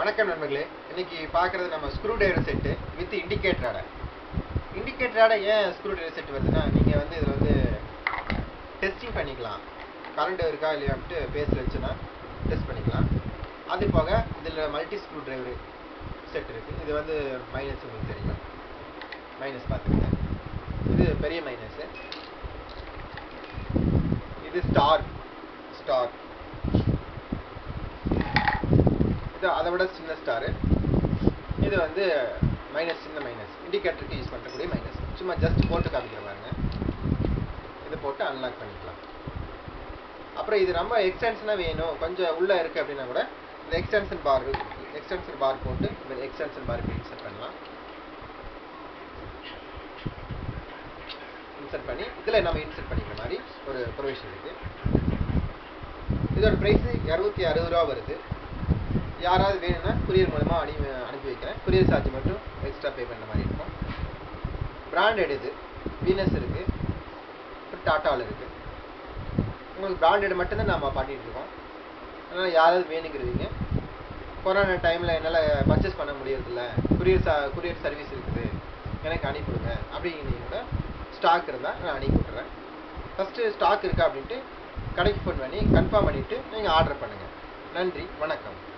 வணக்கம் நண்பர்களே இன்னைக்கு பார்க்குறது நம்ம screwdriver set with indicator ஆடை இண்டிகேட்டர் ஆடை ஏன் ஸ்க்ரூ டிரைவர் செட் வருதுன்னா நீங்கள் வந்து இதில் வந்து டெஸ்டிங் பண்ணிக்கலாம் கரண்ட் இருக்கா இல்லையான்ட்டு பேஸில் வச்சுன்னா டெஸ்ட் பண்ணிக்கலாம் அது போக இதில் மல்டி ஸ்க்ரூ டிரைவர் செட் இருக்குது இது வந்து மைனஸ் உங்களுக்கு தெரியும் மைனஸ் பார்த்துக்கங்க இது பெரிய மைனஸு இது ஸ்டார் ஸ்டார் இது அதை விட சின்ன ஸ்டாரு இது வந்து மைனஸ் சின்ன மைனஸ் இண்டிகேட்டருக்கு யூஸ் பண்ணக்கூடிய மைனஸ் சும்மா ஜஸ்ட் போட்டு காமிக்கிற பாருங்க இது போட்டு அன்லாக் பண்ணிக்கலாம் அப்புறம் இது ரொம்ப எக்ஸ்டென்ஷனாக வேணும் கொஞ்சம் உள்ளே இருக்குது அப்படின்னா கூட இந்த எக்ஸ்டென்ஷன் பார் எக்ஸ்டென்ஷன் பார் போட்டு இந்த எக்ஸ்டென்ஷன் பார் இப்படி இன்சர்ட் பண்ணலாம் இன்சர்ட் பண்ணி இதில் நம்ம இன்சர்ட் பண்ணிக்கிற மாதிரி ஒரு ப்ரொவிஷன் இருக்குது இதோட ப்ரைஸு இரநூத்தி அறுபது ரூபா வருது யாராவது வேணும்னா குரியர் மூலமாக அனுப்பி அனுப்பி வைக்கிறேன் குரியர் சார்ஜ் மட்டும் எக்ஸ்ட்ரா பே பண்ணுற மாதிரி இருக்கும் பிராண்டட் இது வீனஸ் இருக்குது அப்புறம் டாட்டாவில் இருக்குது உங்களுக்கு பிராண்டட் மட்டும்தான் நம்ம பண்ணிகிட்டு இருக்கோம் அதனால் யாராவது வேணுங்கிறவங்க கொரோனா டைமில் என்னால் பர்ச்சேஸ் பண்ண முடியறதில்ல குரியர் சா குரியர் சர்வீஸ் இருக்குது எனக்கு அனுப்பிவிடுங்க அப்படிங்கிறீங்க ஸ்டாக் இருந்தால் நான் அனுப்பி விட்டுறேன் ஃபஸ்ட்டு ஸ்டாக் இருக்கா அப்படின்ட்டு கடைக்கு ஃபோன் பண்ணி கன்ஃபார்ம் பண்ணிவிட்டு நீங்கள் ஆர்டர் பண்ணுங்கள் நன்றி வணக்கம்